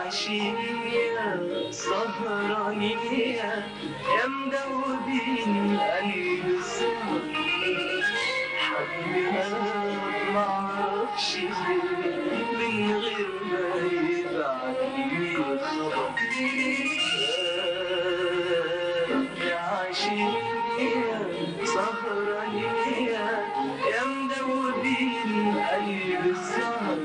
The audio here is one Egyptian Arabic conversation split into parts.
عشية سهرانية يا مدوبين قلب السهر حبيبها معرفش ليه من غير ما يبعتلي خبر يا عشية سهرانية يا مدوبين قلب السهر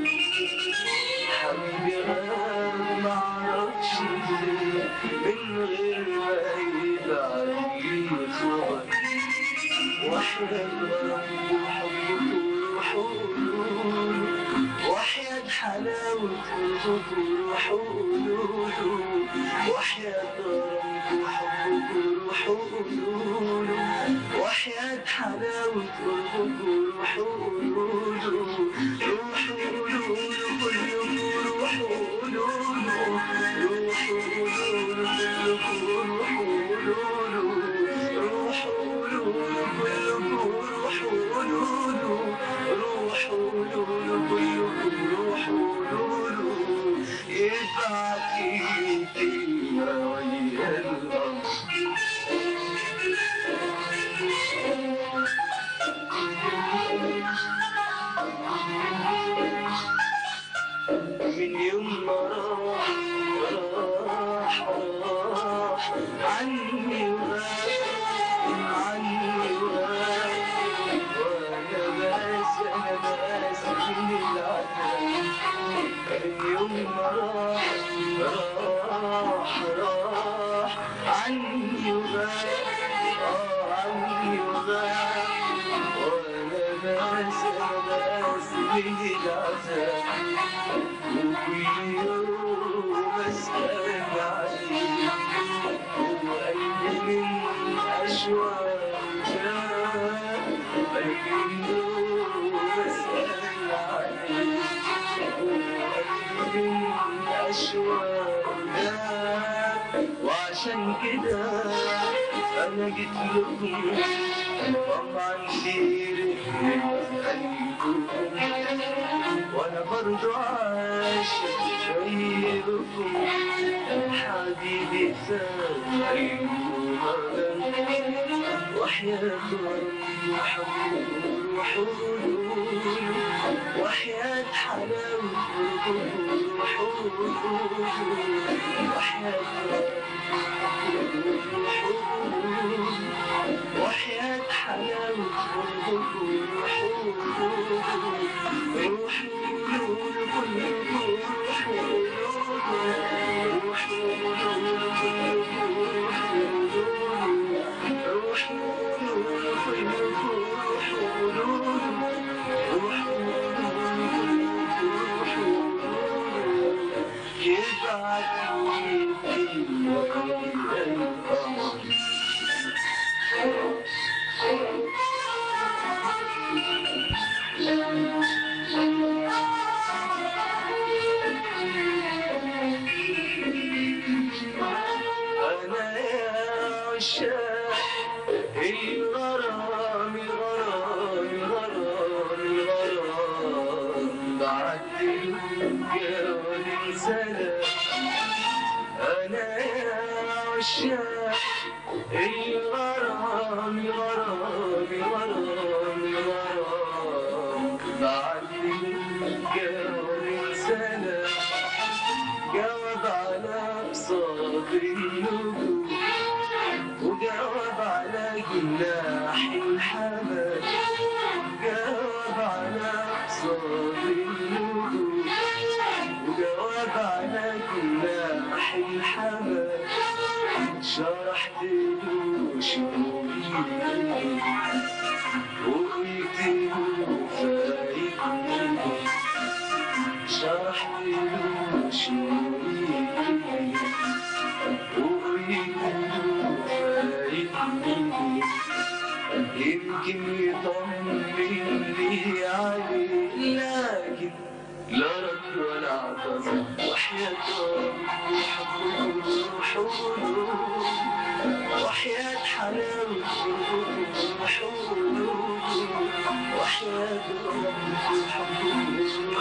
حبيبها معرفش ليه من غير ما يبعتلي خبر وحياة غرام وحبك وحولوله وحياة حلاوة قلبك وحولوله وحياة غرامك وحبك وحولوله وحياة حلاوة قلبك وحولوله روحولوله كلكم روحولوله روحولوله كلكم روحولوله روحولوله كلكم روحولوله روحولوله كلكم روحولوله يبعت ايدينا ويا الارض من يوم ما راح راح راح عني وغاب عني وغاب وانا باس انا باس من العذاب من يوم ما راح راح راح عني وغاب اه عني وغاب وانا باس انا باس من العذاب وكل يوم اسال عليه وقلبي من اشواق قلبي يوم اسال عليه وقلبي من اشواق وعشان كده انا جيت لكم طبعا خير قلبكم وانا برضو عاشق زيكم حبيبي فاهم وحياة ربي وحبه وحبه وحياة حلاوة قلبه وحبه وحياة ربي وحبه وحياة حلاوة قلبه وحبه أنا يا عشاق الغرام الغرام الغرام الغرام بعت الجوال سلام أنا يا عشاق الغرام الغرام الغرام الغرام بعت الجوال سلام جاوب على أقصاد النجوم وجاوب على جناح الحمام جاوب على أقصاد النجوم وجاوب على جناح الحمام شرحت له شوقي وقلت له فايتني شرحت له شوقي وقلت له فايتني يمكن يطمني عليه لكن لا رد ولا اعتذر وحياة ربي وحبه وحوله وحياة حلاوة وحوله وحياة ربي وحبه